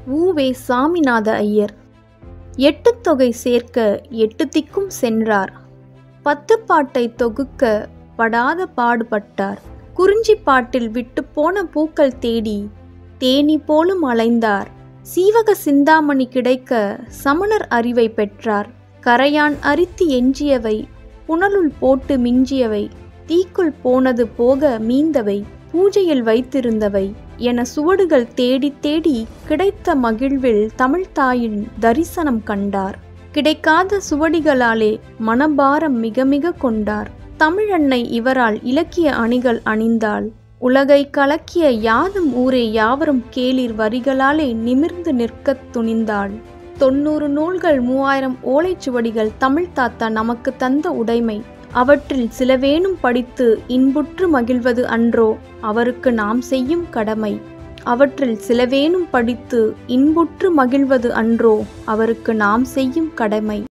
ஊவே சாமிநாத ஐயர் எட்டுத் தொகை சேர்க்க எட்டு திக்கும் சென்றார் பத்து பாட்டை தொகுக்க படாத பாடுபட்டார் குறிஞ்சி பாட்டில் விட்டுப்போன பூக்கள் தேடி தேனி போலும் அலைந்தார் சீவக சிந்தாமணி கிடைக்க சமணர் அறிவை பெற்றார் கரையான் அரித்து எஞ்சியவை புனலுள் போட்டு மிஞ்சியவை தீக்குள் போனது போக மீந்தவை பூஜையில் வைத்திருந்தவை என சுவடுகள் தேடி தேடி கிடைத்த மகிழ்வில் தமிழ்த்தாயின் தரிசனம் கண்டார் கிடைக்காத சுவடிகளாலே மனபாரம் மிக மிக கொண்டார் தமிழன்னை இவரால் இலக்கிய அணிகள் அணிந்தாள் உலகை கலக்கிய யாதும் ஊரே யாவரும் கேளிர் வரிகளாலே நிமிர்ந்து நிற்கத் துணிந்தாள் தொன்னூறு நூல்கள் மூவாயிரம் ஓலைச்சுவடிகள் தமிழ் தாத்தா நமக்கு தந்த உடைமை அவற்றில் சிலவேனும் படித்து இன்புற்று மகிழ்வது அன்றோ அவருக்கு நாம் செய்யும் கடமை அவற்றில் சிலவேனும் படித்து இன்புற்று மகிழ்வது அன்றோ அவருக்கு நாம் செய்யும் கடமை